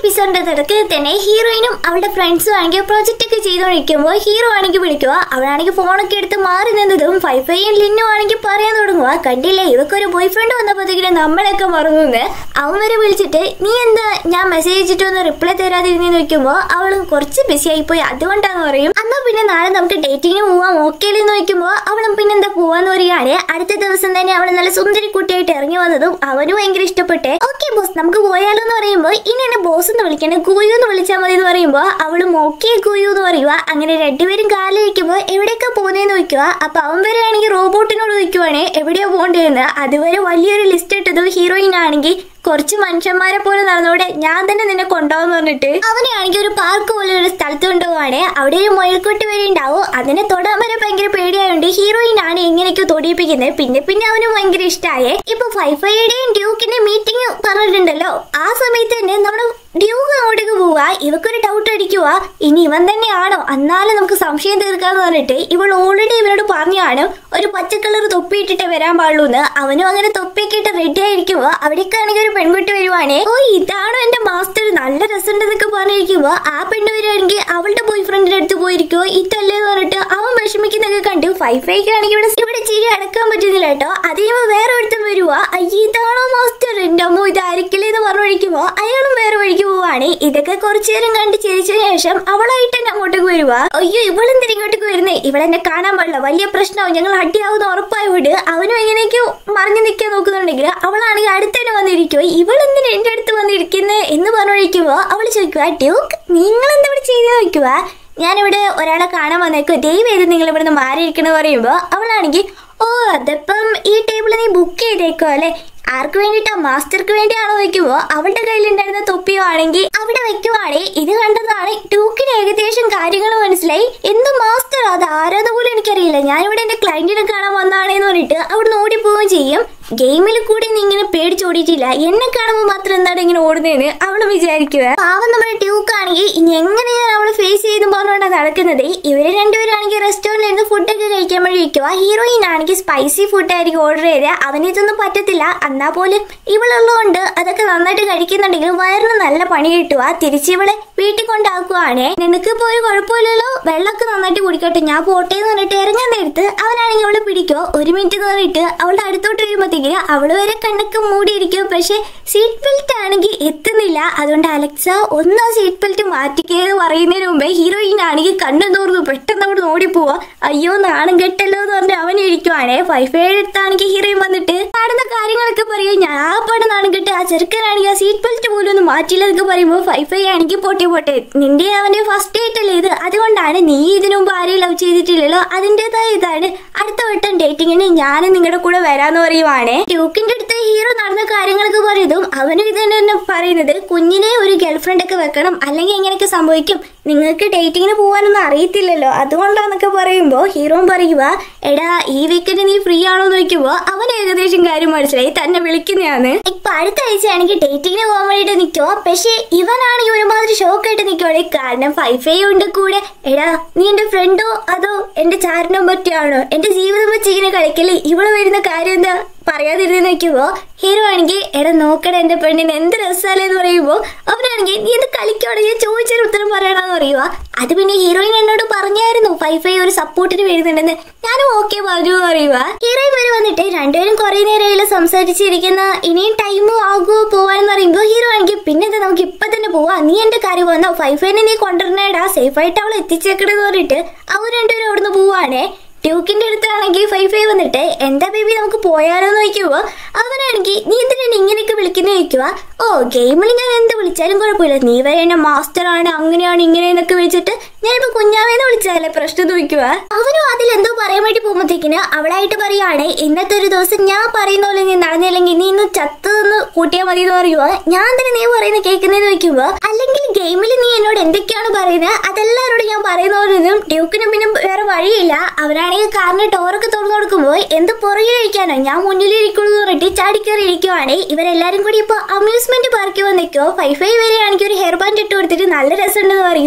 എപ്പിസോഡിന്റെ തുടക്കത്തിൽ തന്നെ ഹീറോയിനും അവളുടെ ഫ്രണ്ട്സും ആണെങ്കിൽ പ്രൊജക്റ്റ് ഒക്കെ ചെയ്തുകൊണ്ടിരിക്കുമ്പോൾ ഹീറോ ആണെങ്കിൽ വിളിക്കുക അവളാണെങ്കിൽ ഫോണൊക്കെ എടുത്ത് മാറി നിന്നതും ഫൈഫൈയും ലിന്നും ആണെങ്കിൽ പറയാൻ തുടങ്ങുക കണ്ടില്ലേ ഇവക്കൊരു ബോയ് ഫ്രണ്ട് വന്നപ്പോഴത്തേക്കിനും നമ്മളൊക്കെ മറന്നു എന്ന് അവൻ വരെ വിളിച്ചിട്ട് നീ എന്താ ഞാൻ മെസ്സേജ് അയച്ചിട്ടൊന്ന് റിപ്ലൈ തരാതെ ഇരുന്ന് നോക്കുമ്പോൾ അവളും കുറച്ച് ബിസി ആയിപ്പോയി അതുകൊണ്ടാന്ന് പറയും എന്നാ പിന്നെ നാളെ നമുക്ക് ഡേറ്റിങ്ങിന് പോവാം ഓക്കേലെന്ന് നോക്കുമ്പോൾ അവളും പിന്നെന്താ പോവാന്ന് പറയുകയാണ് അടുത്ത ദിവസം തന്നെ അവൾ നല്ല സുന്ദരി കുട്ടിയായിട്ട് ഇറങ്ങി വന്നതും അവന് ഭയങ്കര ഇഷ്ടപ്പെട്ടെ ഓക്കെ ബോസ് നമുക്ക് പോയാലോ എന്ന് പറയുമ്പോൾ ഇനി എന്നെ ബോസ് എന്ന് വിളിക്കണേ ഗുയു എന്ന് വിളിച്ചാൽ മതി എന്ന് പറയുമ്പോൾ അവളും ഓക്കെ ഗുയു എന്ന് പറയുക അങ്ങനെ രണ്ടുപേരും കാലിരിക്കുമ്പോൾ എവിടേക്കാ പോകുന്നതെന്ന് ചോദിക്കുക അപ്പൊ അവൻ വരെയാണെങ്കിൽ റോബോട്ടിനോട് ചോദിക്കുവാണ് എവിടെയാ പോകേണ്ടതെന്ന് അതുവരെ വലിയൊരു ലിസ്റ്റ് ഇട്ടതും ഹീറോയിൻ ആണെങ്കിൽ കുറച്ച് മനുഷ്യന്മാരെ പോലെ നടന്നോടെ ഞാൻ തന്നെ നിന്നെ കൊണ്ടുപോകുന്ന പറഞ്ഞിട്ട് അവനെ ആണെങ്കിൽ ഒരു പാർക്ക് പോലെ ഒരു സ്ഥലത്ത് കൊണ്ടുപോവാണ് അവിടെ ഒരു മുയൽക്കുട്ടി വരെ ഉണ്ടാവും അതിനെ തൊടാൻ വരെ ഭയങ്കര പേടിയായോണ്ട് ഹീറോയിൻ ആണ് എങ്ങനെയൊക്കെ തൊടിയിപ്പിക്കുന്നത് പിന്നെ പിന്നെ അവന് ഭയങ്കര ഇഷ്ടമായേ ഇപ്പൊ ഫൈഫയുടെയും ഡ്യൂക്കിന്റെ മീറ്റിംഗ് പറഞ്ഞിട്ടുണ്ടല്ലോ ആ സമയത്ത് തന്നെ നമ്മുടെ ഡ്യൂക്ക് അങ്ങോട്ടേക്ക് പോവുക ഇവക്കൊരു ഡൗട്ട് അടിക്കുക ഇനി ഇവൻ തന്നെയാണോ എന്നാലും നമുക്ക് സംശയം തീർക്കാന്ന് പറഞ്ഞിട്ട് ഇവൾ ഓൾറെഡി ഇവനോട് പറഞ്ഞാണ് ഒരു പച്ച കളർ തൊപ്പിയിട്ടിട്ട് വരാൻ പാടുള്ളൂ എന്ന് അവനും അങ്ങനെ തൊപ്പിയൊക്കെ ഇട്ട് റെഡി ആയിരിക്കുമ്പോ അവിടേക്കാണെങ്കിൽ ഒരു പെൺകുട്ടി വരുവാണേ ഓ ഇതാണോ എന്റെ മാസ്റ്റർ നല്ല രസമുണ്ടെന്നൊക്കെ പറഞ്ഞിരിക്കുമ്പോ ആ പെണ്ണ് വരുവാണെങ്കിൽ അവളുടെ ബോയ് ഫ്രണ്ടിന്റെ അടുത്ത് പോയിരിക്കുവോ ഇതല്ലേ എന്ന് പറഞ്ഞിട്ട് അവൻ വിഷമിക്കുന്നൊക്കെ കണ്ട് ഫൈഫൈക്ക് ആണെങ്കിൽ ഇവിടെ ഇവിടെ ചിരി അടക്കാൻ പറ്റുന്നില്ല കേട്ടോ അതേമോ വേറെ ഒരുത്തം വരുവാ അയ്യ ഇതാണോ മാസ്റ്റർ എന്റെ അമ്മ ഇതായിരിക്കില്ലേ എന്ന് പറഞ്ഞൊഴിക്കുമ്പോ അയാളും വേറെ വഴിക്ക് പോവാണ് ഇതൊക്കെ കുറച്ചു നേരം കണ്ട് ചിരിച്ചതിന് ശേഷം അവളായിട്ട് തന്നെ അങ്ങോട്ടേക്ക് വരുവാ അയ്യോ ഇവളെന്തിനും ഇങ്ങോട്ടേക്ക് വരുന്നേ ഇവളെന്നെ കാണാൻ പാടില്ല വലിയ പ്രശ്നമാവും ഞങ്ങൾ അടിയാവുന്ന ഉറപ്പായോണ്ട് അവനും എങ്ങനെയൊക്കെ മറിഞ്ഞു നിൽക്കാൻ നോക്കുന്നുണ്ടെങ്കിൽ അവളാണെങ്കിൽ അടുത്തന്നെ വന്നിരിക്കുവോ ഇവളെന്തിനാ എന്റെ അടുത്ത് വന്നിരിക്കുന്നത് എന്ന് പറഞ്ഞൊഴിക്കുമ്പോ അവൾ ചോദിക്കുക ഡ്യൂക്ക് നിങ്ങൾ എന്താ ഇവിടെ ചെയ്ത് നോക്കുക ഞാനിവിടെ ഒരാളെ കാണാൻ വന്നേക്കോ ദയവ് ചെയ്ത് നിങ്ങൾ ഇവിടുന്ന് മാറിയിരിക്കണെന്ന് പറയുമ്പോൾ അവളാണെങ്കിൽ ഓ അതിപ്പം ഈ ടേബിൾ നീ ബുക്ക് ചെയ്തേക്കോ അല്ലെ ആർക്ക് വേണ്ടിയിട്ടാ മാസ്റ്റർക്ക് വേണ്ടിയാണോ വെക്കുമ്പോ അവളുടെ കയ്യിലുണ്ടായിരുന്ന തൊപ്പിയോ ആണെങ്കിൽ അവിടെ വെക്കുവാണേ ഇത് കണ്ടതാണ് ടൂക്കിന് ഏകദേശം കാര്യങ്ങൾ മനസ്സിലായി എന്ത് മാസ്റ്റർ അത് ആരാധ പോലും എനിക്കറിയില്ല ഞാനിവിടെ എന്റെ ക്ലയന്റിനെ കാണാൻ വന്നാണേന്ന് പറഞ്ഞിട്ട് അവിടെ ഓടിപ്പോവുകയും ചെയ്യും ഗെയിമിൽ കൂടി നീ ഇങ്ങനെ പേടിച്ചോടിയിട്ടില്ല എന്നെ കാണുമ്പോൾ മാത്രം എന്താണ് ഇങ്ങനെ ഓടുന്നതെന്ന് അവള് വിചാരിക്കുക പാവം നമ്മുടെ ട്യൂക്ക് ആണെങ്കിൽ ഇനി എങ്ങനെയാണ് അവള് ഫേസ് ചെയ്തും പറഞ്ഞുകൊണ്ടാണ് നടക്കുന്നത് ഇവര് രണ്ടുപേരാണെങ്കിൽ റെസ്റ്റോറന്റിൽ നിന്ന് ഫുഡൊക്കെ കഴിക്കാൻ വേണ്ടി ഇരിക്കുക ഹീറോയിൻ ആണെങ്കിൽ സ്പൈസി ഫുഡ് ആയിരിക്കും ഓർഡർ ചെയ്ത് അവന് ഇതൊന്നും പറ്റത്തില്ല എന്നാ പോലും ഇവളുള്ളതുകൊണ്ട് അതൊക്കെ നന്നായിട്ട് കഴിക്കുന്നുണ്ടെങ്കിലും വയറിന് നല്ല പണി കിട്ടുക തിരിച്ച് ഇവളെ വീട്ടിൽ കൊണ്ടാക്കുവാണേ നിനക്ക് ഇപ്പൊ ഒരു കുഴപ്പമില്ലല്ലോ വെള്ളമൊക്കെ നന്നായിട്ട് കുടിക്കട്ടെ ഞാൻ പോട്ടെ എന്ന് പറഞ്ഞിട്ട് ഇറങ്ങാൻ നേരത്ത് അവനാണെങ്കിൽ അവളെ പിടിക്കോ ഒരു മിനിറ്റ് എന്ന് പറഞ്ഞിട്ട് അവളുടെ അടുത്തോട്ട് വരുമ്പോഴത്തേക്ക് അവള് വരെ കണ്ണൊക്കെ മൂടിയിരിക്കും പക്ഷെ സീറ്റ് ബെൽറ്റ് ആണെങ്കിൽ എത്തുന്നില്ല അതുകൊണ്ട് അലക്സ ഒന്ന് ആ സീറ്റ് ബെൽറ്റ് മാറ്റിക്കേന്ന് പറയുന്നതിന് മുമ്പേ ഹീറോയിൻ ആണെങ്കിൽ കണ്ണു തോർന്നു പെട്ടെന്ന് അവിടെ ഓടിപ്പോവാ അയ്യോ നാണം കെട്ടല്ലോ എന്ന് പറഞ്ഞ് അവൻ ഇരിക്കുവാണേ ഫൈഫയുടെ അടുത്താണെങ്കിൽ ഹീറോയിൻ വന്നിട്ട് നടന്ന കാര്യങ്ങളൊക്കെ പറയും ഞാൻ ആ പടം നാണം കെട്ട് ആ ചെറുക്കനാണെങ്കിൽ ആ സീറ്റ് ബെൽറ്റ് പോലും ഒന്ന് മാറ്റിയില്ലെന്നൊക്കെ പറയുമ്പോൾ ഫൈഫൈ ആണെങ്കിൽ പോട്ടെ പോട്ടെ നിന്റെ അവന്റെ ഫസ്റ്റ് ഡേറ്റ് അല്ലേ ഇത് അതുകൊണ്ടാണ് നീ ഇതിനു മുമ്പ് ആരെയും ലവ് ചെയ്തിട്ടില്ലല്ലോ അതിൻ്റെതായ ഇതാണ് അടുത്ത വട്ടം ഡേറ്റിങ്ങിന് ഞാനും നിങ്ങളുടെ കൂടെ വരാന്ന് പറയുവാണേ ട്യൂക്കിന്റെ അടുത്ത് ഹീറോ നടന്ന കാര്യങ്ങളൊക്കെ പറയുന്നതും അവനും ഇത് തന്നെ പറയുന്നത് കുഞ്ഞിനെ ഒരു ഗേൾഫ്രണ്ട് ഒക്കെ വെക്കണം അല്ലെങ്കിൽ എങ്ങനെയൊക്കെ സംഭവിക്കും നിങ്ങൾക്ക് ഡേറ്റിങ്ങിന് പോകാനൊന്നും അറിയത്തില്ലല്ലോ അതുകൊണ്ടാന്നൊക്കെ പറയുമ്പോൾ ഹീറോ പറയുക എടാ ഈ വീക്കെൻഡ് നീ ഫ്രീ ആണോ എന്ന് ചോദിക്കുമ്പോൾ അവൻ ഏകദേശം കാര്യം മനസ്സിലായി തന്നെ വിളിക്കുന്നതാണ് ഇപ്പൊ അടുത്ത ആഴ്ച ആണെങ്കിൽ ഡേറ്റിങ്ങിന് പോകാൻ വേണ്ടിട്ട് നിൽക്കുവോ പക്ഷേ ഇവനാണെങ്കിൽ ഒരുമാതിരി ഷോക്കായിട്ട് നിൽക്കുവാണേ കാരണം ഫൈഫൈ ഉണ്ട് കൂടെ എടാ നീ എന്റെ ഫ്രണ്ടോ അതോ എന്റെ ചാരനോ പറ്റിയാണോ എന്റെ ജീവിതം വെച്ച് ഇങ്ങനെ കളിക്കല്ലേ ഇവള് വരുന്ന കാര്യം എന്താ പറയാതിരുന്ന് നിൽക്കുമ്പോ ഹീറോ ആണെങ്കിൽ എടാ നോക്കടാ എന്റെ പെണ്ണിന് എന്ത് രസാലേ എന്ന് പറയുമ്പോ അവനാണെങ്കിൽ നീ എന്ത് കളിക്കോടെ ഞാൻ ചോദിച്ചൊരു ഉത്തരം പറയണമെന്ന് പറയുക അത് പിന്നെ ഹീറോയിൻ എന്നോട് പറഞ്ഞായിരുന്നു ഫൈഫൈ ഒരു സപ്പോർട്ടിന് വരുന്നുണ്ടെന്ന് ഞാനും ഓക്കെ പറഞ്ഞു എന്ന് പറയുക ഹീറോയിൻ വരെ വന്നിട്ട് രണ്ടുപേരും കുറെ നേരം സംസാരിച്ചിരിക്കുന്ന ഇനിയും ടൈമോ ആകുമോ പോവാന്ന് പറയുമ്പോ ഹീറോ ആണെങ്കിൽ പിന്നെ എന്താ നമുക്ക് ഇപ്പൊ തന്നെ പോവാ നീ എന്റെ കാര്യം വന്നോ ഫൈഫൈനെ നീ കൊണ്ടുവരണേടാ സേഫ് ആയിട്ട് അവൾ എത്തിച്ചേക്കണെന്ന് പറഞ്ഞിട്ട് അവർ രണ്ടുപേരും അവിടുന്ന് പോവാണേ ഡ്യൂക്കിന്റെ അടുത്താണെങ്കിൽ ഫൈഫൈ വന്നിട്ട് എന്താ ബേബി നമുക്ക് പോയാലോ എന്ന് ചോദിക്കുമ്പോ അവനാണെങ്കിൽ നീ എന്തിനാണ് ഇങ്ങനെയൊക്കെ വിളിക്കുന്ന ചോദിക്കുക ഓ ഗെയിമിൽ ഞാൻ എന്ത് വിളിച്ചാലും കുഴപ്പമില്ല നീ വരെ എന്നെ മാസ്റ്റർ ആണ് അങ്ങനെയാണ് ഇങ്ങനെയെന്നൊക്കെ വിളിച്ചിട്ട് ഞാനിപ്പോ കുഞ്ഞാവേന്ന് വിളിച്ചാലേ പ്രശ്നം ചോദിക്കുക അവനും അതിൽ എന്തോ പറയാൻ വേണ്ടി പോകുമ്പോഴത്തേക്കിന് അവളായിട്ട് പറയുവാണ് ഇന്നത്തെ ഒരു ദിവസം ഞാൻ പറയുന്ന പോലെ നീ നടന്നില്ലെങ്കിൽ നീ ഇന്ന് ചത്തതെന്ന് കൂട്ടിയാൽ മതി എന്ന് പറയുക ഞാൻ തന്നെ നീ പറയുന്നത് കേൾക്കുന്നതെന്ന് ചോദിക്കുമ്പോ അല്ലെങ്കിൽ ഗെയിമിൽ നീ എന്നോട് എന്തൊക്കെയാണ് പറയുന്നത് അതെല്ലാവരോടും ഞാൻ പറയുന്ന പോലെ ഒന്നും ഡ്യൂക്കിനും പിന്നെ വേറെ വഴിയില്ല അവനാണെങ്കിൽ കാറിന്റെ ഡോറൊക്കെ തുറന്നു കൊടുക്കുമ്പോൾ എന്ത് പുറകിലിരിക്കാനോ ഞാൻ മുന്നിലിരിക്കുള്ളൂ എന്ന് പറഞ്ഞിട്ട് ചാടിക്കയറി ഇരിക്കുവാണ് ഇവരെല്ലാരും കൂടി ഇപ്പൊ അമ്യൂസ്മെന്റ് പാർക്കിൽ വന്നിക്കോ ഫൈഫൈ വരെയാണെങ്കിൽ ഒരു ഹെയർ ബാൻഡ് ഇട്ട് കൊടുത്തിട്ട് നല്ല രസമുണ്ടെന്ന് പറയുക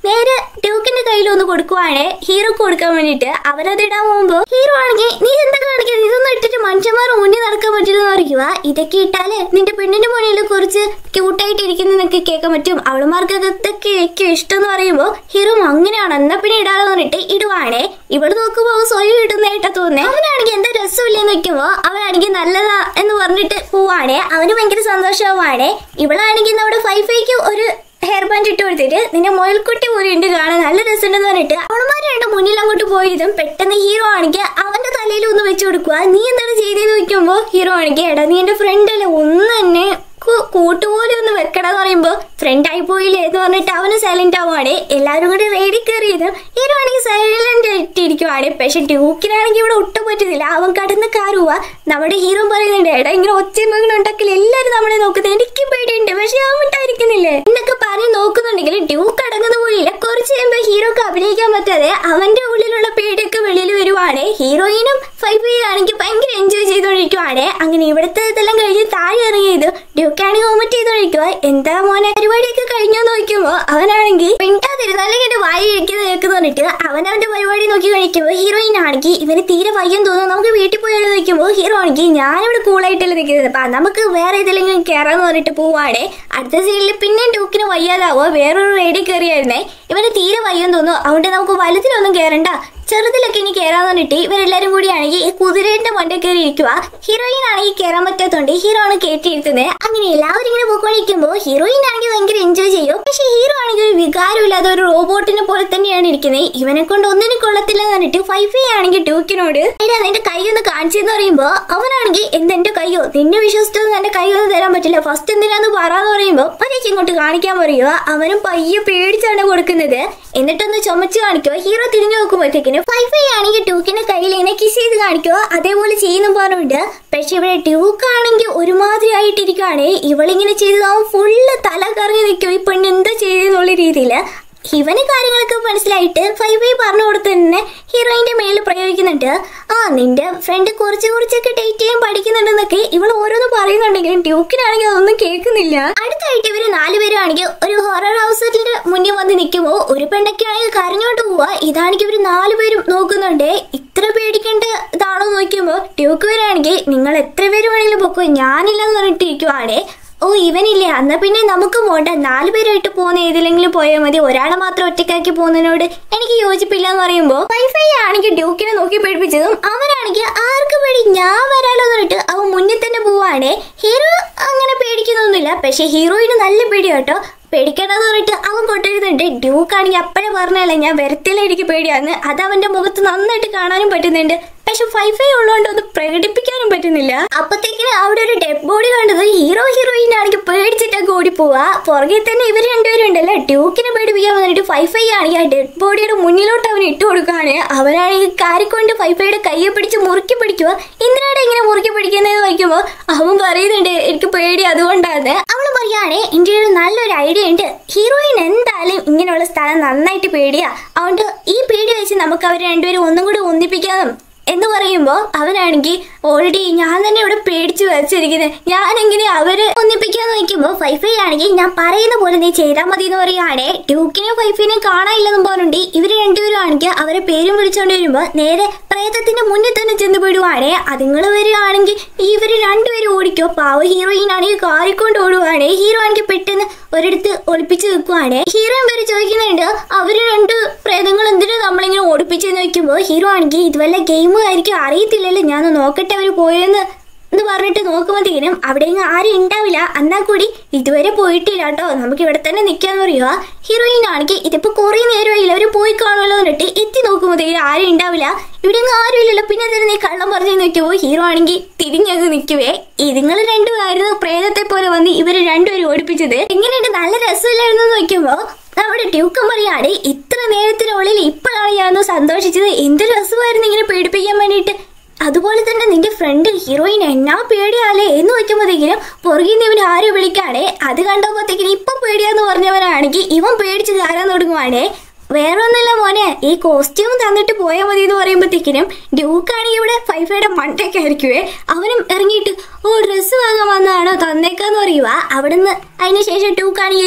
നേരെ ഡ്യൂക്കിന്റെ കയ്യിൽ ഒന്ന് കൊടുക്കുവാണേ ഹീറോ കൊടുക്കാൻ വേണ്ടിട്ട് അവരത് ഇടാൻ പോകുമ്പോ ഹീറോ ആണെങ്കിൽ നീ എന്താ കാണിക്കുന്നത് ഇതൊന്നും ഇട്ടിട്ട് മനുഷ്യന്മാർ മുന്നിൽ നടക്കാൻ പറ്റില്ലെന്ന് പറയുക ഇതൊക്കെ ഇട്ടാല് നിന്റെ പെണ്ണിന്റെ മുന്നിൽ കുറച്ച് ക്യൂട്ടായിട്ട് ഇരിക്കുന്നതൊക്കെ കേൾക്കാൻ പറ്റും അവളുമാർക്കൊക്കെ ഇതൊക്കെ ഏറ്റവും ഇഷ്ടം എന്ന് പറയുമ്പോ ഹീറോ അങ്ങനെയാണ് എന്നാ പിന്നെ ഇടാന്ന് പറഞ്ഞിട്ട് ഇടുവാണേ ഇവിടെ നോക്കുമ്പോ അവൻ സ്വയം ഇടുന്നതായിട്ടാ തോന്നുന്നേ അവനാണെങ്കിൽ എന്താ രസമില്ലെന്ന് വെക്കുമ്പോ അവനാണെങ്കിൽ നല്ലതാ എന്ന് പറഞ്ഞിട്ട് പോവാണേ അവന് ഭയങ്കര സന്തോഷമാവാണേ ഇവളാണെങ്കിൽ നമ്മുടെ ഫൈഫൈക്ക് ഒരു ഹെയർ ബാൻഡ് ഇട്ട് കൊടുത്തിട്ട് നിന്റെ മുയൽക്കുട്ടി പോലെ ഉണ്ട് കാണാൻ നല്ല രസമുണ്ടെന്ന് പറഞ്ഞിട്ട് അവളുമാർ രണ്ട് മുന്നിൽ അങ്ങോട്ട് പോയതും പെട്ടെന്ന് ഹീറോ ആണെങ്കിൽ അവന്റെ തലയിൽ ഒന്ന് വെച്ച് കൊടുക്കുക നീ എന്താണ് ചെയ്തതെന്ന് വെക്കുമ്പോ ഹീറോ ആണെങ്കിൽ എടാ നീ എന്റെ ഫ്രണ്ട് അല്ലേ ഒന്ന് തന്നെ കു- കൂട്ടുപോലെ ഒന്ന് വെക്കടാന്ന് പറയുമ്പോ ഫ്രണ്ട് ആയി പോയില്ലേ എന്ന് പറഞ്ഞിട്ട് അവന് സൈലന്റ് ആവുകയാണ് എല്ലാവരും കൂടി റേഡി കയറിയതും ഹീറോ ആണെങ്കിൽ സൈലന്റ് ഇട്ടിരിക്കുവാണ് പക്ഷെ ഡ്യൂക്കിനാണെങ്കിൽ ഇവിടെ ഒട്ടും പറ്റുന്നില്ല അവൻ കടന്ന് കാറുക നമ്മുടെ ഹീറോ പറയുന്നുണ്ട് എടാ ഇങ്ങനെ ഒച്ചമകൾ ഉണ്ടാക്കൽ എല്ലാരും നമ്മളെ നോക്കുന്നത് എനിക്ക് പേടിയുണ്ട് പക്ഷെ അവൻ വിട്ടായിരിക്കുന്നില്ലേ എന്നൊക്കെ പറഞ്ഞ് നോക്കുന്നുണ്ടെങ്കിൽ ഡ്യൂക്ക് അടങ്ങുന്ന പോലില്ല കുറച്ച് കഴിയുമ്പോ ഹീറോക്ക് അഭിനയിക്കാൻ പറ്റാതെ അവന്റെ ഉള്ളിലുള്ള പേടിയൊക്കെ വെളിയിൽ വരുവാണ് ഹീറോയിനും ഫൈവ് ആണെങ്കിൽ ഭയങ്കര എൻജോയ് ചെയ്തോണ്ടിരിക്കുവാണ് അങ്ങനെ ഇവിടുത്തെ ഇതെല്ലാം കഴിഞ്ഞ് താഴെ ഇറങ്ങിയത് ഡ്യൂക്കാണെങ്കിൽ വോമിറ്റ് ചെയ്തോണ്ടിരിക്കുക എന്താ മോനെ പരിപാടിയൊക്കെ കഴിഞ്ഞോ നോക്കുമ്പോ അവനാണെങ്കിൽ മിണ്ടാതിരുന്നാലും ഇങ്ങനെ വായി ഇരിക്കുന്നത് കേൾക്കുന്നു പറഞ്ഞിട്ട് അവൻ അവന്റെ പരിപാടി നോക്കി കഴിക്കുമ്പോ ഹീറോയിൻ ആണെങ്കിൽ ഇവന് തീരെ വയ്യം തോന്നുന്നു നമുക്ക് വീട്ടിൽ പോയി നിൽക്കുമ്പോൾ ഹീറോ ആണെങ്കിൽ ഞാനിവിടെ കൂളായിട്ടല്ലേ നിൽക്കുന്നത് അപ്പൊ നമുക്ക് വേറെ ഏതെങ്കിലും കയറാന്ന് പറഞ്ഞിട്ട് പോവാണേ അടുത്ത സീനിൽ പിന്നെ ഡ്യൂക്കിന് വയ്യാതാവോ വേറൊരു റേഡിൽ കയറിയായിരുന്നേ ഇവന് തീരെ വയ്യം തോന്നുന്നു അതുകൊണ്ട് നമുക്ക് വലുതിലൊന്നും കയറണ്ട ചെറുതിലൊക്കെ ഇനി കയറാന്ന് പറഞ്ഞിട്ട് ഇവരെല്ലാരും കൂടിയാണെങ്കിൽ ഈ കുതിരയുടെ മണ്ടേ കയറി ഇരിക്കുക ഹീറോയിൻ ആണെങ്കിൽ കയറാൻ പറ്റാത്തോണ്ട് ഹീറോ ആണ് കയറ്റിയിരുത്തുന്നത് അങ്ങനെ എല്ലാവരും ഇങ്ങനെ പോയിക്കൊണ്ടിരിക്കുമ്പോൾ ഹീറോയിൻ ആണെങ്കിൽ ഭയങ്കര എൻജോയ് ചെയ്യും പക്ഷെ ഹീറോ ആണെങ്കിൽ ഒരു വികാരമില്ലാതെ ഒരു റോബോട്ടിനെ പോലെ തന്നെയാണ് ഇരിക്കുന്നത് ഇവനെ കൊണ്ട് ഒന്നിനും കൊള്ളത്തില്ല എന്ന് പറഞ്ഞിട്ട് ഫൈഫൈ ആണെങ്കിൽ ഡ്യൂക്കിനോട് എടാ നിന്റെ കൈ ഒന്ന് കാണിച്ചെന്ന് പറയുമ്പോ അവനാണെങ്കിൽ എന്തെന്റെ കയ്യോ നിന്നെ വിശ്വസിച്ചൊന്നും എന്റെ കൈ ഒന്നും തരാൻ പറ്റില്ല ഫസ്റ്റ് എന്തിനാന്ന് പറയാന്ന് പറയുമ്പോ പതിച്ച് ഇങ്ങോട്ട് കാണിക്കാൻ പറയുക അവനും പയ്യെ പേടിച്ചാണ് കൊടുക്കുന്നത് എന്നിട്ടൊന്ന് ചുമച്ച് കാണിക്കുക ഹീറോ തിരിഞ്ഞു നോക്കുമ്പോഴത്തേക്കിന് ഫൈഫൈ ആണെങ്കിൽ ട്യൂക്കിന്റെ കയ്യിൽ ഇങ്ങനെ കിസ് ചെയ്ത് കാണിക്കുക അതേപോലെ ചെയ്യുന്നു പറഞ്ഞുണ്ട് പക്ഷെ ഇവിടെ ട്യൂക്ക് ആണെങ്കിൽ ഒരുമാതിരി ആയിട്ടിരിക്കുകയാണ് ഇവളിങ്ങനെ ചെയ്തത് അവൻ ഫുള്ള് തല കറങ്ങി നിൽക്കും ഈ പെണ്ണ് എന്താ ചെയ്തെന്നുള്ള രീതിയില് ഇവന് കാര്യങ്ങളൊക്കെ മനസ്സിലായിട്ട് ഫൈവ് ഐ പറഞ്ഞു കൊടുത്ത് തന്നെ ഹീറോയിന്റെ മേളിൽ പ്രയോഗിക്കുന്നുണ്ട് ആ നിന്റെ ഫ്രണ്ട് കുറച്ച് കുറച്ചൊക്കെ ഡേറ്റ് ചെയ്യാൻ പഠിക്കുന്നുണ്ടെന്നൊക്കെ ഇവൾ ഓരോന്ന് പറയുന്നുണ്ടെങ്കിലും ഡ്യൂക്കിനാണെങ്കിൽ അതൊന്നും കേൾക്കുന്നില്ല അടുത്തായിട്ട് ഇവര് നാലുപേരും ആണെങ്കിൽ ഒരു ഹൊറർ ഹൗസിന്റെ മുന്നിൽ വന്ന് നിൽക്കുമ്പോൾ ഒരു പെണ്ണൊക്കെ ആണെങ്കിൽ കരഞ്ഞോട്ട് പോവാ ഇതാണെങ്കിൽ ഇവര് നാലുപേരും നോക്കുന്നുണ്ട് ഇത്ര പേടിക്കേണ്ട ഇതാണോ നോക്കുമ്പോൾ ഡ്യൂക്ക് വരാണെങ്കിൽ നിങ്ങൾ എത്ര പേര് വേണമെങ്കിലും പൊക്കോ ഞാനില്ലെന്ന് പറഞ്ഞിട്ടിരിക്കുവാണേ ഓ ഇവനില്ലേ എന്നാ പിന്നെ നമുക്ക് പോണ്ട നാല് പേരായിട്ട് പോകുന്ന ഏതിലെങ്കിലും പോയാൽ മതി ഒരാളെ മാത്രം ഒറ്റയ്ക്കാക്കി പോകുന്നതിനോട് എനിക്ക് യോജിപ്പില്ല എന്ന് പറയുമ്പോ വൈഫൈ ആണെങ്കിൽ ഡ്യൂക്കിനെ നോക്കി പേടിപ്പിച്ചതും അവനാണെങ്കിൽ ആർക്ക് പേടി ഞാൻ വരാലോ എന്ന് പറഞ്ഞിട്ട് അവൻ മുന്നിൽ തന്നെ പോവാണേ ഹീറോ അങ്ങനെ പേടിക്കുന്നൊന്നുമില്ല പക്ഷെ ഹീറോയിന് നല്ല പേടി കേട്ടോ പേടിക്കണമെന്ന് പറഞ്ഞിട്ട് അവൻ കൊണ്ടുവരുന്നുണ്ട് ഡ്യൂക്ക് ആണെങ്കിൽ അപ്പഴേ പറഞ്ഞല്ല ഞാൻ വരത്തില്ല എനിക്ക് പേടിയാന്ന് അത് അവന്റെ മുഖത്ത് നന്നായിട്ട് കാണാനും പറ്റുന്നുണ്ട് പക്ഷെ ഫൈഫൈ ഉള്ളതുകൊണ്ട് ഒന്ന് പ്രകടിപ്പിക്കാനും പറ്റുന്നില്ല അപ്പത്തേക്കിന് അവിടെ ഒരു ഡെഡ് ബോഡി കണ്ടത് ഹീറോ ഹീറോയിൻ ആണെങ്കിൽ പേടിച്ചിട്ടൊക്കെ ഓടിപ്പോവാ പുറകെ തന്നെ ഇവർ രണ്ടുപേരും ഉണ്ടല്ലോ ഡ്യൂക്കിനെ പേടിപ്പിക്കാൻ വന്നിട്ട് ഫൈഫൈ ആണെങ്കിൽ ആ ഡെഡ് ബോഡിയുടെ മുന്നിലോട്ട് അവൻ ഇട്ട് കൊടുക്കുകയാണ് അവനാണെങ്കിൽ കാരിക്കൊണ്ട് ഫൈഫൈയുടെ കയ്യെ പിടിച്ച് മുറുക്കി പിടിക്കുക എന്തിനാണ് ഇങ്ങനെ മുറുക്കി പിടിക്കുന്നതെന്ന് ചോദിക്കുമ്പോൾ അവൻ പറയുന്നുണ്ട് എനിക്ക് പേടി അതുകൊണ്ടാണ് അവൾ പറയുകയാണെ എൻ്റെ ഒരു നല്ലൊരു ഐഡിയ ഉണ്ട് ഹീറോയിൻ എന്തായാലും ഇങ്ങനെയുള്ള സ്ഥലം നന്നായിട്ട് പേടിയാ അതുകൊണ്ട് ഈ പേടി വെച്ച് നമുക്ക് അവർ രണ്ടുപേരും ഒന്നും കൂടി ഒന്നിപ്പിക്കാം എന്ന് പറയുമ്പോൾ അവനാണെങ്കിൽ ഓൾറെഡി ഞാൻ തന്നെ ഇവിടെ പേടിച്ചു വെച്ചിരിക്കുന്നത് ഞാൻ എങ്ങനെ അവര് ഒന്നിപ്പിക്കാന്ന് നോക്കുമ്പോൾ ഫൈഫൈ ആണെങ്കിൽ ഞാൻ പറയുന്ന പോലെ നീ ചെയ്താൽ മതി എന്ന് പറയുകയാണേ ഡ്യൂക്കിനെയും ഫൈഫിനെയും കാണാനില്ലെന്നും പറഞ്ഞിട്ട് ഇവര് രണ്ടുപേരും ആണെങ്കിൽ അവരെ പേരും വിളിച്ചോണ്ട് വരുമ്പോൾ നേരെ പ്രേതത്തിന്റെ മുന്നിൽ തന്നെ ചെന്ന് വിടുവാണേ അതുങ്ങൾ വരികയാണെങ്കിൽ ഇവര് രണ്ടുപേരും ഓടിക്കോ പാവ ഹീറോയിൻ ആണെങ്കിൽ കാറിക്കൊണ്ട് ഓടുവാണേ ഹീറോ ആണെങ്കിൽ പെട്ടെന്ന് ഒരിടത്ത് ഒളിപ്പിച്ച് വെക്കുവാണേ ഹീറോയിൻ വരെ ചോദിക്കുന്നുണ്ട് അവര് രണ്ട് പ്രേതങ്ങൾ എന്തിനാ നമ്മളിങ്ങനെ ഓടിപ്പിച്ചെന്ന് വെക്കുമ്പോൾ ഹീറോ ആണെങ്കിൽ ഇതുവല്ല ഗെയിം ആയിരിക്കും അറിയത്തില്ലല്ലോ ഞാൻ നോക്കട്ടെ അവര് പോയെന്ന് എന്ന് പറഞ്ഞിട്ട് നോക്കുമ്പോഴത്തേക്കിനും അവിടെ ഇങ്ങ് ആരും ഉണ്ടാവില്ല എന്നാൽ കൂടി ഇതുവരെ പോയിട്ടില്ല കേട്ടോ നമുക്ക് ഇവിടെ തന്നെ നിൽക്കാന്ന് പറയുക ഹീറോയിൻ ആണെങ്കിൽ ഇതിപ്പോ കുറെ നേരമായില്ല അവര് പോയി കാണുമല്ലോ എന്നിട്ട് എത്തി നോക്കുമ്പോഴത്തേക്കും ആരും ഉണ്ടാവില്ല ഇവിടെ ഒന്നും ആരും ഇല്ലല്ലോ പിന്നെ തന്നെ നീ കള്ളം പറഞ്ഞു നോക്കിയപ്പോൾ ഹീറോ ആണെങ്കിൽ തിരിഞ്ഞങ്ങ് നിൽക്കുവേ ഇതുങ്ങൾ രണ്ടുമായിരുന്നു പ്രേതത്തെ പോലെ വന്ന് ഇവര് രണ്ടുപേരും ഓടിപ്പിച്ചത് എങ്ങനെയുണ്ട് നല്ല രസമില്ലായിരുന്നു നോക്കുമ്പോ നമ്മുടെ ഡ്യൂക്കം പറയാണ് ഇത്ര നേരത്തിനുള്ളിൽ ഇപ്പോഴാണ് ഞാൻ സന്തോഷിച്ചത് എന്ത് രസമായിരുന്നു ഇങ്ങനെ പേടിപ്പിക്കാൻ വേണ്ടിയിട്ട് അതുപോലെ തന്നെ നിന്റെ ഫ്രണ്ട് ഹീറോയിൻ എന്നാ പേടിയാലേ എന്ന് വെക്കുമ്പോഴത്തേക്കിനും പുറകിൽ നിന്ന് ഇവൻ ആരും വിളിക്കാണേ അത് കണ്ടപ്പോഴത്തേക്കിനും ഇപ്പൊ പേടിയാന്ന് പറഞ്ഞവനാണെങ്കിൽ ഇവൻ പേടിച്ച് കയറാൻ തുടങ്ങുവാണേ വേറെ ഒന്നുമില്ല മോനെ ഈ കോസ്റ്റ്യൂം തന്നിട്ട് പോയാൽ മതി എന്ന് പറയുമ്പോഴത്തേക്കിനും ഡ്യൂക്കാണെങ്കിൽ ഇവിടെ ഫൈഫയുടെ മണ്ടൊക്കെ ആയിരിക്കുവേ അവനും ഇറങ്ങിയിട്ട് ഓ ഡ്രസ്സ് വാങ്ങാൻ വന്നതാണോ തന്നേക്കാന്ന് പറയുക അവിടുന്ന് അതിനുശേഷം ഡ്യൂക്കാണെങ്കിൽ എങ്ങനെയൊക്കെ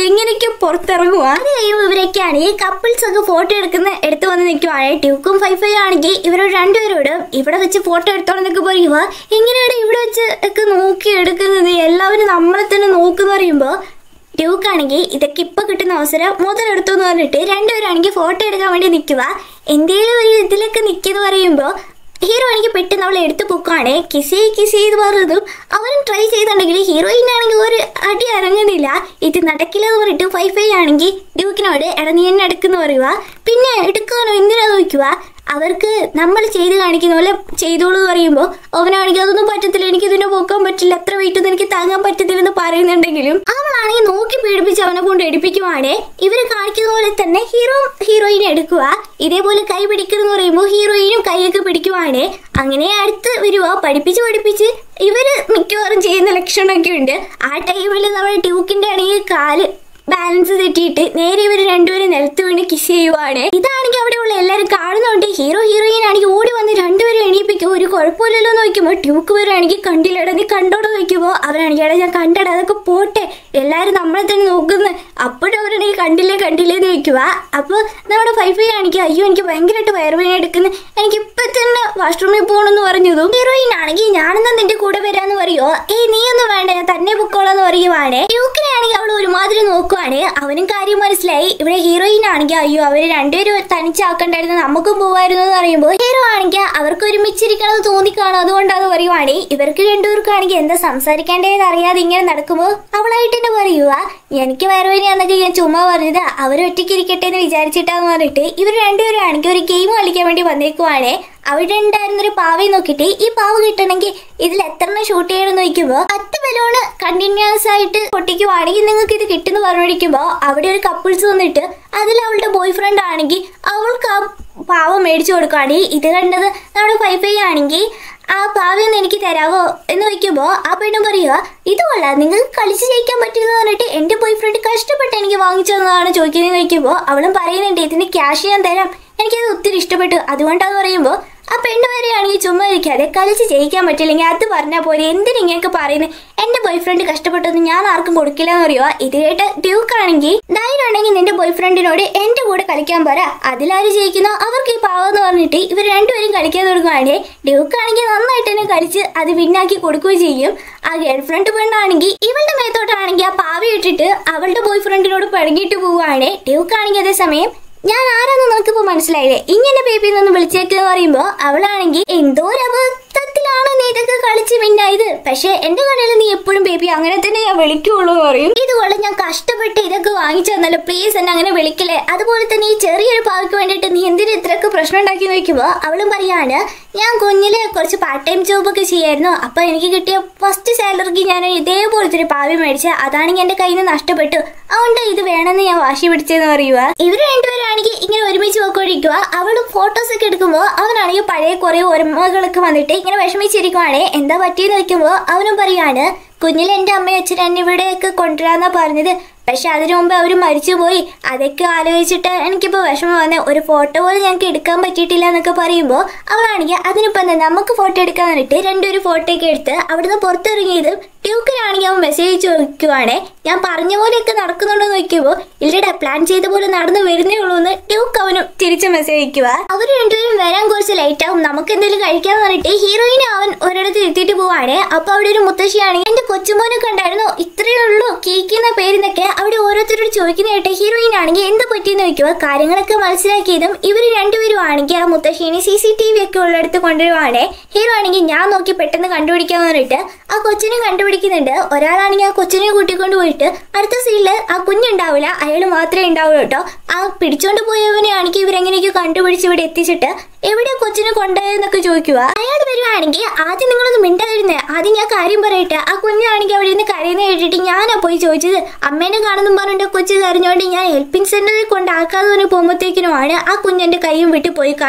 ഇവരൊക്കെ പുറത്തിറങ്ങുക അത് കഴിയുമ്പോൾ ഇവരൊക്കെയാണ് ഈ കപ്പിൾസ് ഒക്കെ ഫോട്ടോ എടുക്കുന്ന എടുത്ത് വന്ന് നിൽക്കുവാണ് ട്യൂക്കും ഫൈഫൈ ആണെങ്കിൽ ഇവരോട് രണ്ടുപേരോടും ഇവിടെ വെച്ച് ഫോട്ടോ എടുത്തോളം എന്നൊക്കെ പറയുക എങ്ങനെയാണ് ഇവിടെ വെച്ച് ഒക്കെ നോക്കി എടുക്കുന്നത് എല്ലാവരും നമ്മളെ തന്നെ നോക്കുന്ന പറയുമ്പോൾ ഡ്യൂക്ക് ആണെങ്കിൽ ഇതൊക്കെ ഇപ്പൊ കിട്ടുന്ന അവസരം മുതലെടുത്തു എന്ന് പറഞ്ഞിട്ട് രണ്ടുപേരാണെങ്കിൽ ഫോട്ടോ എടുക്കാൻ വേണ്ടി നിൽക്കുക എന്തേലും ഒരു ഇതിലൊക്കെ നിൽക്കുന്ന പറയുമ്പോൾ ഹീറോ ആണെങ്കിൽ പെട്ടെന്ന് അവളെ എടുത്തു പൊക്കാണ് കിസ് ചെയ്ത് കിസ് ചെയ്ത് പറഞ്ഞതും അവനും ട്രൈ ചെയ്തിട്ടുണ്ടെങ്കിൽ ഹീറോയിൻ ആണെങ്കിൽ ഒരു അടി ഇറങ്ങുന്നില്ല ഇത് നടക്കില്ല എന്ന് പറഞ്ഞിട്ട് ഫൈഫൈ ആണെങ്കിൽ ഡ്യൂക്കിനോട് എടാ നീ എന്നെ എടുക്കുന്നു പറയുക പിന്നെ എടുക്കാനോ എന്തിനാ നോക്കുക അവർക്ക് നമ്മൾ ചെയ്ത് കാണിക്കുന്ന പോലെ ചെയ്തോളൂ എന്ന് പറയുമ്പോൾ അവനാണെങ്കിൽ അതൊന്നും പറ്റത്തില്ല എനിക്ക് ഇതിനെ പോക്കാൻ പറ്റില്ല എത്ര വെയിറ്റ് ഒന്നും എനിക്ക് താങ്ങാൻ പറ്റത്തില്ലെന്ന് പറയുന്നുണ്ടെങ്കിലും അവളാണെങ്കിൽ നോക്കി പീഡിപ്പിച്ച് അവനെ കൊണ്ട് എടുപ്പിക്കുവാണ് ഇവര് കാണിക്കുന്ന പോലെ തന്നെ ഹീറോ ഹീറോയിനെ എടുക്കുക ഇതേപോലെ കൈ പിടിക്കണം പറയുമ്പോൾ ഹീറോയിനും കൈയൊക്കെ പിടിക്കുവാണ് അങ്ങനെ അടുത്ത് വരുക പഠിപ്പിച്ച് പഠിപ്പിച്ച് ഇവര് മിക്കവാറും ചെയ്യുന്ന ലക്ഷണമൊക്കെ ഉണ്ട് ആ ടൈമിൽ നമ്മുടെ ട്യൂക്കിന്റെ ആണെങ്കിൽ കാല് ബാലൻസ് തെറ്റിയിട്ട് നേരെ ഇവർ രണ്ടുപേരും നിലത്ത് വീണ് കിസ് ചെയ്യുവാണ് ഇതാണെങ്കിൽ അവിടെയുള്ള എല്ലാവരും കാണുന്നുണ്ട് ഹീറോ ഹീറോയിൻ ആണെങ്കിൽ ഓടി വന്ന് രണ്ടുപേരും എണീപ്പിക്കും ഒരു കുഴപ്പമില്ലല്ലോ എന്ന് നോക്കുമ്പോൾ ട്യൂക്ക് വരാണെങ്കിൽ കണ്ടില്ലടാ നീ കണ്ടോടെ നോക്കുമ്പോൾ അവരാണെങ്കിൽ എടാ ഞാൻ കണ്ടടാ അതൊക്കെ പോട്ടെ എല്ലാവരും നമ്മളെ തന്നെ നോക്കുന്നു അപ്പോഴും അവരാണെങ്കിൽ കണ്ടില്ലേ കണ്ടില്ലേ എന്ന് ചോദിക്കുക അപ്പോൾ നമ്മുടെ ഫൈഫൈ ആണെങ്കിൽ അയ്യോ എനിക്ക് ഭയങ്കരമായിട്ട് വയറുവേദന എടുക്കുന്നു എനിക്ക് ഇപ്പൊ തന്നെ വാഷ്റൂമിൽ പോകണമെന്ന് പറഞ്ഞതും ഹീറോയിൻ ആണെങ്കിൽ ഞാനെന്നാ നിന്റെ കൂടെ വരാന്ന് പറയുമോ ഏയ് നീ ഒന്നും വേണ്ട ഞാൻ തന്നെ പൊക്കോളാന്ന് പറയുവാണ് ട്യൂക്കിനെ ആണെങ്കിൽ അവൾ ഒരുമാതിരി നോക്കുവാണ് അവനും കാര്യം മനസ്സിലായി ഇവിടെ ഹീറോയിൻ ആണെങ്കിൽ അയ്യോ അവര് രണ്ടുപേരും തനിച്ചാക്കണ്ടായിരുന്നു നമുക്കും പോവായിരുന്നു എന്ന് പറയുമ്പോൾ ഹീറോ ആണെങ്കിൽ അവർക്ക് ഒരുമിച്ചിരിക്കണമെന്ന് തോന്നിക്കാണോ അതുകൊണ്ടാന്ന് പറയുവാണ് ഇവർക്ക് രണ്ടുപേർക്കാണെങ്കിൽ എന്താ സംസാരിക്കേണ്ടതെന്ന് അറിയാതെ ഇങ്ങനെ നടക്കുമ്പോൾ അവളായിട്ട് തന്നെ പറയുക എനിക്ക് വയറുവേനയാന്നൊക്കെ ഞാൻ ചുമ്മാ പറഞ്ഞത് അവർ ഒറ്റയ്ക്ക് ഇരിക്കട്ടെ എന്ന് വിചാരിച്ചിട്ടാന്ന് പറഞ്ഞിട്ട് ഇവർ രണ്ടുപേരും ആണെങ്കിൽ ഒരു ഗെയിം കളിക്കാൻ വേണ്ടി വന്നേക്കുവാണ് അവിടെ ഉണ്ടായിരുന്ന ഒരു പാവയെ നോക്കിയിട്ട് ഈ പാവ കിട്ടണമെങ്കിൽ ഇതിൽ എത്ര ഷൂട്ട് ചെയ്യണം നോക്കുമ്പോൾ പത്ത് ബലൂണ് കണ്ടിന്യൂസ് ആയിട്ട് പൊട്ടിക്കുവാണെങ്കിൽ നിങ്ങൾക്ക് ഇത് കിട്ടുന്നു പറഞ്ഞിരിക്കുമ്പോൾ അവിടെ ഒരു കപ്പിൾസ് വന്നിട്ട് അതിൽ അവളുടെ ബോയ് ഫ്രണ്ട് ആണെങ്കിൽ അവൾക്ക് ആ പാവ മേടിച്ചു കൊടുക്കുകയാണ് ഇത് കണ്ടത് നമ്മുടെ ഫൈഫൈ ആണെങ്കിൽ ആ പാവയൊന്ന് എനിക്ക് തരാവോ എന്ന് വയ്ക്കുമ്പോൾ ആ പെണ്ണും പറയുക ഇത് കൊള്ളാം നിങ്ങൾക്ക് കളിച്ച് ജയിക്കാൻ പറ്റില്ലെന്ന് പറഞ്ഞിട്ട് എൻ്റെ ബോയ് ഫ്രണ്ട് കഷ്ടപ്പെട്ട് എനിക്ക് വാങ്ങിച്ചു തന്നതാണ് ചോദിക്കുന്നത് ചോദിക്കുമ്പോൾ അവളും പറയുന്നുണ്ട് ഇതിന് ക്യാഷ് ഞാൻ തരാം എനിക്കത് ഒത്തിരി ഇഷ്ടപ്പെട്ടു അതുകൊണ്ടാന്ന് പറയുമ്പോൾ ആ പെണ്ണ് വരെയാണെങ്കിൽ ചുമ്മാ ഇരിക്കാതെ കളിച്ച് ജയിക്കാൻ പറ്റില്ലെങ്കിൽ അത് പറഞ്ഞാൽ പോലെ എന്തിനാ ഇങ്ങനെയൊക്കെ പറയുന്നത് എന്റെ ബോയ് ഫ്രണ്ട് കഷ്ടപ്പെട്ടൊന്നും ഞാൻ ആർക്കും കൊടുക്കില്ല എന്ന് പറയുക ഇത് കേട്ട് ഡ്യൂക്ക് ആണെങ്കിൽ ധൈര്യം ഉണ്ടെങ്കിൽ നിന്റെ ബോയ് ഫ്രണ്ടിനോട് എന്റെ കൂടെ കളിക്കാൻ പോരാ അതിലാര് ജയിക്കുന്നോ അവർക്ക് ഈ പാവെന്ന് പറഞ്ഞിട്ട് ഇവർ രണ്ടുപേരും കളിക്കാൻ തുടങ്ങുവാണ് ഡ്യൂക്ക് ആണെങ്കിൽ നന്നായിട്ട് തന്നെ കളിച്ച് അത് വിന്നാക്കി കൊടുക്കുകയും ചെയ്യും ആ ഗേൾ ഫ്രണ്ട് പെണ്ണാണെങ്കിൽ ഇവളുടെ മേത്തോട്ടാണെങ്കിൽ ആ പാവ ഇട്ടിട്ട് അവളുടെ ബോയ് ഫ്രണ്ടിനോട് പഴകിയിട്ട് പോവുകയാണ് ഡ്യൂക്ക് ആണെങ്കിൽ അതേസമയം ഞാൻ ആരാന്ന് നമുക്കിപ്പോ മനസ്സിലായില്ലേ ഇങ്ങനെ ബേബി എന്നൊന്ന് വിളിച്ചേക്കെന്ന് പറയുമ്പോ അവളാണെങ്കിൽ എന്തോ ഒരു അബദ്ധത്തിലാണ് നീ ഇതൊക്കെ കളിച്ച് മിന്നായത് പക്ഷെ എന്റെ കടയിൽ നീ എപ്പോഴും ബേബി അങ്ങനെ തന്നെ ഞാൻ വിളിക്കുള്ളൂ എന്ന് പറയും ഇതുപോലെ ഞാൻ കഷ്ടപ്പെട്ട് ഇതൊക്കെ വാങ്ങിച്ചു തന്നല്ലോ പ്ലീസ് എന്നെ അങ്ങനെ വിളിക്കലേ അതുപോലെ തന്നെ ഈ ചെറിയൊരു പാവയ്ക്ക് വേണ്ടിയിട്ട് നീ എന്തിനു ഇത്രയൊക്കെ പ്രശ്നം ഉണ്ടാക്കി നോക്കുമ്പോ അവളും പറയാണ് ഞാൻ കുഞ്ഞില് കുറച്ച് പാർട്ട് ടൈം ജോബ് ഒക്കെ ചെയ്യായിരുന്നു അപ്പൊ എനിക്ക് കിട്ടിയ ഫസ്റ്റ് സാലറിക്ക് ഞാൻ ഇതേപോലത്തെ ഒരു പാവി മേടിച്ച അതാണെങ്കിൽ എന്റെ കയ്യിൽ നിന്ന് നഷ്ടപ്പെട്ടു അതുകൊണ്ട് ഇത് വേണമെന്ന് ഞാൻ വാശി പിടിച്ചെന്ന് പറയുക ഇവര് രണ്ടുപേരാണെങ്കിൽ ഇങ്ങനെ ഒരുമിച്ച് പോയിക്കൊണ്ടിരിക്കുക അവളും ഫോട്ടോസ് ഒക്കെ എടുക്കുമ്പോൾ അവനാണെങ്കിൽ പഴയ കുറെ ഓർമ്മകളൊക്കെ വന്നിട്ട് ഇങ്ങനെ വിഷമിച്ചിരിക്കുവാണ് എന്താ പറ്റിയെന്ന് വെക്കുമ്പോൾ അവനും പറയാണ് കുഞ്ഞിൽ എൻ്റെ അമ്മയും അച്ഛൻ എന്നെ ഇവിടെയൊക്കെ കൊണ്ടുവരാന്നാ പറഞ്ഞത് പക്ഷെ അതിനു മുമ്പ് അവർ മരിച്ചുപോയി അതൊക്കെ ആലോചിച്ചിട്ട് എനിക്കിപ്പോൾ വിഷമം വന്ന ഒരു ഫോട്ടോ പോലും ഞങ്ങൾക്ക് എടുക്കാൻ പറ്റിയിട്ടില്ല എന്നൊക്കെ പറയുമ്പോൾ അവളാണെങ്കിൽ അതിനിപ്പോൾ എന്താ നമുക്ക് ഫോട്ടോ എടുക്കാൻ വേണ്ടിയിട്ട് രണ്ടൊരു ഫോട്ടോ ഒക്കെ എടുത്ത് അവിടുന്ന് പുറത്തിറങ്ങിയത് ട്യൂക്കിനാണെങ്കിൽ അവൻ മെസ്സേജ് ചോദിക്കുവാണേ ഞാൻ പറഞ്ഞ പോലെയൊക്കെ നടക്കുന്നുണ്ടോ എന്ന് നോക്കിയപ്പോൾ ഇല്ലടാ പ്ലാൻ ചെയ്ത പോലെ നടന്നു വരുന്നേ ഉള്ളൂ എന്ന് ട്യൂക്ക് അവനും തിരിച്ച് മെസ്സേജ് അയക്കുക അവർ രണ്ടുപേരും വരാൻ കുറച്ച് ലേറ്റ് ആവും നമുക്ക് എന്തെങ്കിലും കഴിക്കാന്ന് പറഞ്ഞിട്ട് ഹീറോയിനെ അവൻ ഒരിടത്ത് ഇരുത്തിയിട്ട് പോവാണ് അപ്പൊ അവിടെ ഒരു മുത്തശ്ശിയാണെങ്കിൽ എന്റെ കൊച്ചുമോനൊക്കെ ഉണ്ടായിരുന്നു ഇത്രയേ ഉള്ളൂ കേക്ക് എന്ന പേരിന്നൊക്കെ അവിടെ ഓരോരുത്തരോട് ചോദിക്കുന്ന കേട്ട് ഹീറോയിൻ ആണെങ്കിൽ എന്ത് പറ്റിയെന്ന് ചോദിക്കുക കാര്യങ്ങളൊക്കെ മനസ്സിലാക്കിയതും ഇവർ രണ്ടുപേരും ആണെങ്കിൽ ആ മുത്തശ്ശീനെ സി സി ടി വി ഒക്കെ ഉള്ളിടത്ത് കൊണ്ടുവരുവാണ് ഹീറോ ആണെങ്കിൽ ഞാൻ നോക്കി പെട്ടെന്ന് കണ്ടുപിടിക്കാൻ പറഞ്ഞിട്ട് ആ കൊച്ചിനും കണ്ടുപിടിക്കുന്നുണ്ട് ഒരാളാണെങ്കിൽ ആ കൊച്ചിനെ കൂട്ടിക്കൊണ്ട് പോയിട്ട് അടുത്ത സീനിൽ ആ കുഞ്ഞുണ്ടാവില്ല അയാൾ മാത്രമേ ഉണ്ടാവുള്ളൂ കേട്ടോ ആ പിടിച്ചോണ്ട് പോയവനെ ആണെങ്കിൽ ഇവരെങ്ങനെയൊക്കെ കണ്ടുപിടിച്ച് ഇവിടെ എത്തിച്ചിട്ട് എവിടെ കൊച്ചിനെ കൊണ്ടുപോയെന്നൊക്കെ ചോദിക്കുക അയാൾ വരുവാണെങ്കിൽ ആദ്യം നിങ്ങളൊന്ന് മിണ്ടായിരുന്നേ ആദ്യം ഞാൻ കാര്യം പറയട്ടെ ആ കുഞ്ഞാണെങ്കിൽ അവിടെ നിന്ന് കരയുന്ന കേട്ടിട്ട് ഞാനാ പോയി ചോദിച്ചത് അമ്മേനെ കാണുന്നു പറഞ്ഞിട്ട് കൊച്ചു കരഞ്ഞോണ്ട് ഞാൻ ഹെൽപ്പിംഗ് സെന്ററിൽ കൊണ്ടാക്കാതെ തന്നെ പോകുമ്പോഴത്തേക്കിനുമാണ് ആ കുഞ്ഞെന്റെ കൈയും വിട്ട് പോയി കാണും